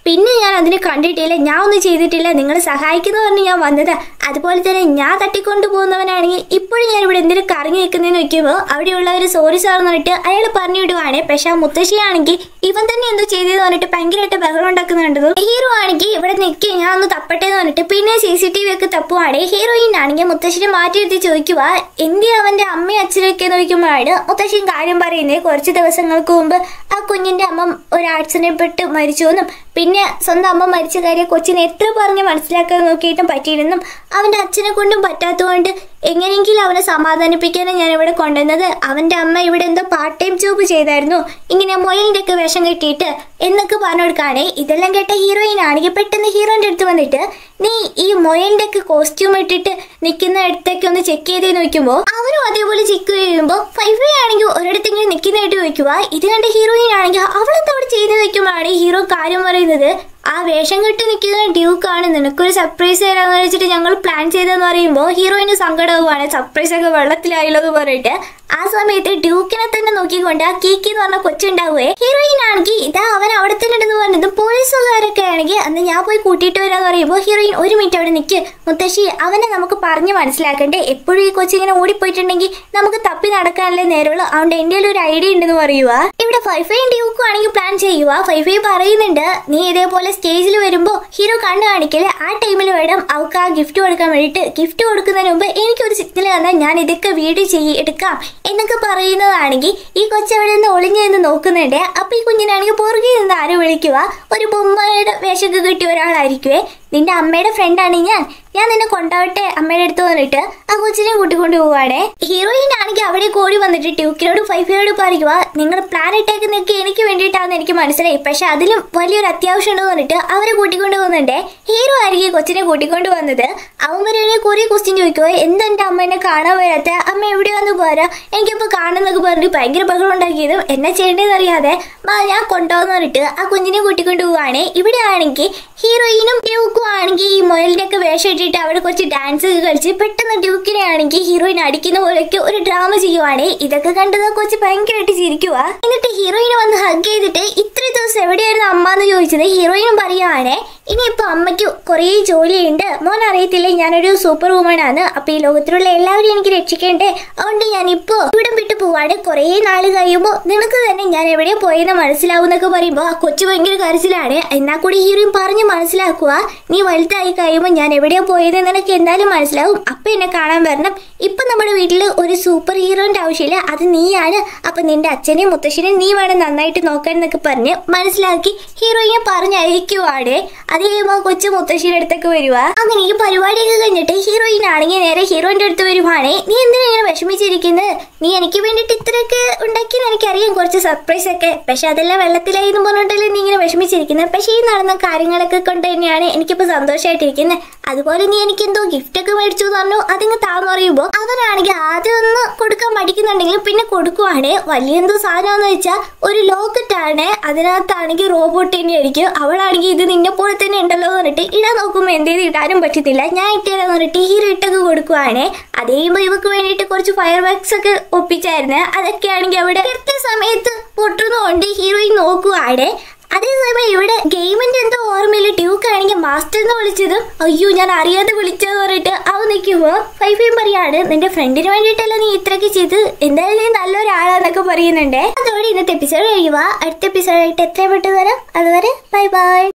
പിന്നെ ഞാൻ അതിന് കണ്ടിട്ടില്ല ഞാൻ ഒന്നും ചെയ്തിട്ടില്ല നിങ്ങൾ സഹായിക്കുന്നു പറഞ്ഞ് ഞാൻ വന്നത് അതുപോലെ തന്നെ ഞാൻ തട്ടിക്കൊണ്ടു പോകുന്നവനാണെങ്കിൽ ഇപ്പോഴും ഞാൻ ഇവിടെ എന്തിനു കറങ്ങി നിൽക്കുന്നതെന്ന് വെക്കുമ്പോൾ അവിടെയുള്ളവർ സോറി സാർ എന്ന് പറഞ്ഞിട്ട് അയാൾ പറഞ്ഞു വിടുവാണ് പക്ഷെ ആ മുത്തശ്ശിയാണെങ്കിൽ ഇവൻ തന്നെ എന്തോ ചെയ്തതെന്ന് പറഞ്ഞിട്ട് ഭയങ്കരമായിട്ട് ബഹളം ഉണ്ടാക്കുന്നുണ്ടത് ഹീറോ ആണെങ്കിൽ ഇവിടെ നിൽക്കുക ഞാൻ ഒന്ന് തപ്പട്ടെ എന്ന് പറഞ്ഞിട്ട് പിന്നെ സി സി ടി വി ഒക്കെ തപ്പുവാണ് ഹീറോയിൻ ആണെങ്കിൽ മുത്തശ്ശിനെ മാറ്റി എടുത്ത് ചോദിക്കുക എന്തി അവന്റെ അമ്മയും അച്ഛനൊക്കെ നോക്കുമ്പോഴാണ് മുത്തശ്ശിയും കാര്യം പറയുന്നത് കുറച്ച് ദിവസങ്ങൾക്ക് മുമ്പ് ആ കുഞ്ഞിന്റെ അമ്മ ഒരു ആക്സിഡന്റ് മരിച്ചു എന്നും പിന്നെ സ്വന്തം അമ്മ മരിച്ച കാര്യം കൊച്ചിനെ എത്ര പറഞ്ഞ് മനസ്സിലാക്കാൻ നോക്കിയിട്ടും പറ്റിയിരുന്നും അവന്റെ അച്ഛനെ കൊണ്ടും പറ്റാത്തതുകൊണ്ട് എങ്ങനെയെങ്കിലും അവനെ സമാധാനിപ്പിക്കാനാണ് ഞാൻ ഇവിടെ കൊണ്ടുവന്നത് അവന്റെ അമ്മ ഇവിടെ എന്തോ പാർട്ട് ടൈം ജോബ് ചെയ്തായിരുന്നു ഇങ്ങനെ മൊയലിന്റെ ഒക്കെ വേഷം കെട്ടിയിട്ട് എന്നൊക്കെ പറഞ്ഞു കൊടുക്കാണേ ഇതെല്ലാം കേട്ട ഹീറോയിൻ ആണെങ്കിൽ പെട്ടെന്ന് ഹീറോയിന്റെ അടുത്ത് വന്നിട്ട് നീ ഈ മൊയലിന്റെ ഒക്കെ കോസ്റ്റ്യൂം ഇട്ടിട്ട് നിൽക്കുന്ന അടുത്തൊക്കെ ഒന്ന് ചെക്ക് ചെയ്ത് നോക്കുമ്പോൾ അവനും അതേപോലെ ചെക്ക് ചെയ്യുമ്പോൾ ഫൈവ് ആണെങ്കിൽ ഒരിടത്തെങ്കിലും നിൽക്കുന്നതായിട്ട് ചോദിക്കുക ഇത് കണ്ട ഹീറോയിൻ ആണെങ്കിൽ അവളെന്താ അവിടെ ചെയ്ത് നോക്കുമ്പോഴാണ് ഹീറോ കാര്യം പറയുന്നത് ആ വേഷം കെട്ടി നിൽക്കുന്ന ഡ്യൂക്കാണ് നിനക്കൊരു സർപ്രൈസ് തരാന്ന് വെച്ചിട്ട് ഞങ്ങൾ പ്ലാൻ ചെയ്തെന്ന് പറയുമ്പോൾ ഹീറോയിന് സങ്കടവുമാണ് സർപ്രൈസ് ഒക്കെ വെള്ളത്തിലായല്ലോ എന്ന് പറഞ്ഞിട്ട് ആ സമയത്ത് ഡ്യൂക്കിനെ തന്നെ നോക്കിക്കൊണ്ട് ആ കീക്കി എന്ന് പറഞ്ഞ കൊച്ചുണ്ടാവുകയെ ഹീറോയിൻ ആണെങ്കിൽ ഇതാ അവൻ അവിടെ തന്നെ ഉണ്ടെന്ന് പറഞ്ഞത് പോലീസുകാരൊക്കെ ആണെങ്കിൽ അന്ന് ഞാൻ പോയി കൂട്ടിയിട്ട് വരാന്ന് പറയുമ്പോൾ ഹീറോയിൻ ഒരു മിനിറ്റ് അവിടെ നിൽക്ക് മുത്തശ്ശി അവനെ നമുക്ക് പറഞ്ഞ് മനസ്സിലാക്കണ്ടേ എപ്പോഴും ഈ കൊച്ചിങ്ങനെ ഓടിപ്പോയിട്ടുണ്ടെങ്കിൽ നമുക്ക് തപ്പി നടക്കാനല്ലേ നേരമുള്ളൂ അതുകൊണ്ട് എൻ്റെ ഒരു ഐഡിയ ഉണ്ടെന്ന് പറയുക ഇവിടെ ഫൈഫൈയും ഡ്യൂക്കും ആണെങ്കിൽ പ്ലാൻ ചെയ്യുക ഫൈഫൈ പറയുന്നുണ്ട് നീ ഇതേപോലെ സ്റ്റേജിൽ വരുമ്പോൾ ഹീറോ കണ്ണു കാണിക്കല് ആ ടൈമിൽ വേണം അവൾക്ക് ആ ഗിഫ്റ്റ് കൊടുക്കാൻ വേണ്ടിയിട്ട് ഗിഫ്റ്റ് കൊടുക്കുന്നതിന് മുമ്പ് എനിക്കൊരു സിഗ്നൽ തന്നാൽ ഞാൻ ഇതൊക്കെ വീഡിയോ ചെയ്യി എടുക്കാം എന്നൊക്കെ പറയുന്നതാണെങ്കിൽ ഈ കൊച്ചവിടെ നിന്ന് ഒളിഞ്ഞു നിന്ന് നോക്കുന്നുണ്ട് അപ്പൊ ഈ കുഞ്ഞിനാണെങ്കിൽ പുറകെ നിന്ന് ആരും വിളിക്കുക ഒരു ബൊമ്മയുടെ വേഷമൊക്കെ കിട്ടിയ ഒരാളായിരിക്കുവേ നിന്റെ അമ്മയുടെ ഫ്രണ്ടാണ് ഞാൻ ഞാൻ നിന്നെ കൊണ്ടാവട്ടെ അമ്മയുടെ അടുത്ത് വന്നിട്ട് ആ കൊച്ചിനെ കൂട്ടിക്കൊണ്ട് പോവാണേ ഹീറോയിൻ ആണെങ്കിൽ അവിടെ കൂടി വന്നിട്ട് ട്യൂക്കിനോട് ഫൈഫിനോട് പറയുക നിങ്ങൾ പ്ലാൻ ഇട്ടേക്കുന്നൊക്കെ എനിക്ക് വേണ്ടിയിട്ടാണെന്ന് എനിക്ക് മനസ്സിലായി പക്ഷെ അതിലും വലിയൊരു അത്യാവശ്യം ഉണ്ടെന്ന് പറഞ്ഞിട്ട് അവരെ കൂട്ടിക്കൊണ്ട് പോകുന്നുണ്ടേ ഹീറോ ആയിരിക്കും കൊച്ചിനെ കൂട്ടിക്കൊണ്ട് വന്നത് അവൻ വരെ കുറെ ക്വസ്റ്റ്യൻ ചോദിക്കുക എന്താ എന്റെ അമ്മ എന്നെ കാണാൻ വരാത്ത അമ്മ എവിടെ വന്ന് പോരാ എനിക്കിപ്പോ കാണുന്നൊക്കെ പറഞ്ഞിട്ട് ഭയങ്കര ബഹളം ഉണ്ടാക്കിയതും എന്നെ ചെയ്യേണ്ടതെന്ന് അറിയാതെ മാ ഞാൻ കൊണ്ടുപോകുന്ന പറഞ്ഞിട്ട് ആ കുഞ്ഞിനെ കൂട്ടിക്കൊണ്ട് പോവാണേ ഇവിടെ ആണെങ്കിൽ ഹീറോയിനും ഡ്യൂക്കും ആണെങ്കിൽ ഈ മൊയലിന്റെ ഒക്കെ വേഷം ഇട്ടിട്ട് അവിടെ കുറച്ച് ഡാൻസ് ഒക്കെ കളിച്ച് പെട്ടെന്ന് ഡ്യൂക്കിനെ ആണെങ്കിൽ ഹീറോയിൻ അടിക്കുന്ന പോലെയൊക്കെ ഒരു ഡ്രാമ ചെയ്യുവാണേ ഇതൊക്കെ കണ്ടത് ആ കൊച്ച് ഭയങ്കരമായിട്ട് ചിരിക്കുക എന്നിട്ട് ഹീറോയിനെ വന്ന് ഹഗ് ചെയ്തിട്ട് ഇത്ര ദിവസം എവിടെയായിരുന്നു അമ്മ എന്ന് ചോദിച്ചത് ഹീറോയിനും പറയുവാണേ ഇനിയിപ്പോ അമ്മയ്ക്ക് കുറേ ജോലിയുണ്ട് മോൻ അറിയത്തില്ലേ ഞാനൊരു സൂപ്പർ വുമൺ ആണ് അപ്പൊ ഈ ലോകത്തിലുള്ള എല്ലാവരും എനിക്ക് രക്ഷിക്കണ്ടേ അതുകൊണ്ട് ഞാൻ ഇപ്പോ ഇവിടം വിട്ടു പോവാണ് കുറേ നാൾ കഴിയുമ്പോൾ നിനക്ക് തന്നെ ഞാൻ എവിടെയാ പോയെന്ന് മനസ്സിലാവും എന്നൊക്കെ പറയുമ്പോൾ ആ കൊച്ചു ഭയങ്കര കരച്ചിലാണ് എന്നാൽ കൂടി ഹീറോയിൻ പറഞ്ഞ് മനസ്സിലാക്കുക നീ വലുതായി കഴിയുമ്പോൾ ഞാൻ എവിടെയാ പോയതെന്ന് നിനക്ക് എന്തായാലും മനസ്സിലാവും അപ്പൊ എന്നെ കാണാൻ വരണം ഇപ്പൊ നമ്മുടെ വീട്ടിൽ ഒരു സൂപ്പർ ഹീറോന്റെ ആവശ്യമില്ല അത് നീയാണ് അപ്പൊ നിന്റെ അച്ഛനെയും മുത്തശ്ശനെയും നീ വേണം നന്നായിട്ട് നോക്കാൻ എന്നൊക്കെ പറഞ്ഞ് മനസ്സിലാക്കി ഹീറോയിനെ പറഞ്ഞയക്കുവാണ് അത് കഴിയുമ്പോൾ കൊച്ചു മുത്തശ്ശിയുടെ അടുത്തൊക്കെ വരുക അങ്ങനെ ഈ പരിപാടിയൊക്കെ കഴിഞ്ഞിട്ട് ഹീറോയിൻ ആണെങ്കിൽ നേരെ ഹീറോയിന്റെ അടുത്ത് വരുവാണേ നീ എന്തിനാ ഇങ്ങനെ വിഷമിച്ചിരിക്കുന്നത് നീ എനിക്ക് വേണ്ടിയിട്ട് ഇത്രയൊക്കെ ഉണ്ടാക്കിയെന്ന് എനിക്കറിയാം കുറച്ച് സർപ്രൈസ് ഒക്കെ പക്ഷെ അതെല്ലാം വെള്ളത്തിലായി എന്ന് പറഞ്ഞിട്ടല്ലേ നീ ഇങ്ങനെ വിഷമിച്ചിരിക്കുന്നത് പക്ഷെ ഈ നടന്ന കാര്യങ്ങളൊക്കെ കൊണ്ട് തന്നെയാണ് എനിക്കിപ്പോ സന്തോഷമായിട്ടിരിക്കുന്നത് അതുപോലെ നീ എനിക്ക് എന്തോ ഗിഫ്റ്റ് ഒക്കെ മേടിച്ചു എന്ന് പറഞ്ഞു അതിങ്ങ് താന്ന് പറയുമ്പോൾ അവനാണെങ്കിൽ ആദ്യം ഒന്ന് കൊടുക്കാൻ മടിക്കുന്നുണ്ടെങ്കിലും പിന്നെ കൊടുക്കുവാണ് വലിയ എന്തോ സാധനമെന്ന് വെച്ചാൽ ഒരു ലോക്കറ്റ് ആണ് അതിനകത്താണെങ്കിൽ റോബോട്ട് തന്നെയായിരിക്കും അവളാണെങ്കിൽ ഇത് നിന്നെ പോലെ തന്നെ ഉണ്ടല്ലോ എന്ന് പറഞ്ഞിട്ട് ഇടാൻ നോക്കുമ്പോൾ എന്തേലും ഇടാനും പറ്റത്തില്ല ഞാൻ ഇട്ടേരാന്ന് പറഞ്ഞിട്ട് ഹീറോ ഇട്ടൊക്കെ കൊടുക്കുവാണ് അത് കഴിയുമ്പോൾ ഇവക്ക് വേണ്ടിയിട്ട് കുറച്ച് ഫയർ വർക്ക്സ് ഒക്കെ ഒപ്പിച്ചായിരുന്നു അതൊക്കെ ആണെങ്കിൽ അവിടെ കൃത്യ സമയത്ത് പൊട്ടുന്നതുകൊണ്ട് ഹീറോയിൻ നോക്കുവാണ് അതേസമയം ഇവിടെ ഗെയിമിന്റെ എന്തോ ഓർമ്മയില്ല ഡ്യൂക്ക് ആണെങ്കിൽ മാസ്റ്റർ എന്ന് വിളിച്ചത് അയ്യോ ഞാൻ അറിയാതെ വിളിച്ചത് പറഞ്ഞിട്ട് അവൻ നിൽക്കുമ്പോൾ ഫൈഫയും പറയാണ് നിന്റെ ഫ്രണ്ടിന് വേണ്ടിയിട്ടല്ല നീ ഇത്രയൊക്കെ ചെയ്ത് എന്തായാലും നീ നല്ലൊരാളാന്നൊക്കെ പറയുന്നുണ്ട് അതോടെ ഇന്നത്തെ എപ്പിസോഡ് കഴിയുക അടുത്ത എപ്പിസോഡായിട്ട് എത്രയും പെട്ടെന്ന് വരാം അതുവരെ ബൈ ബൈ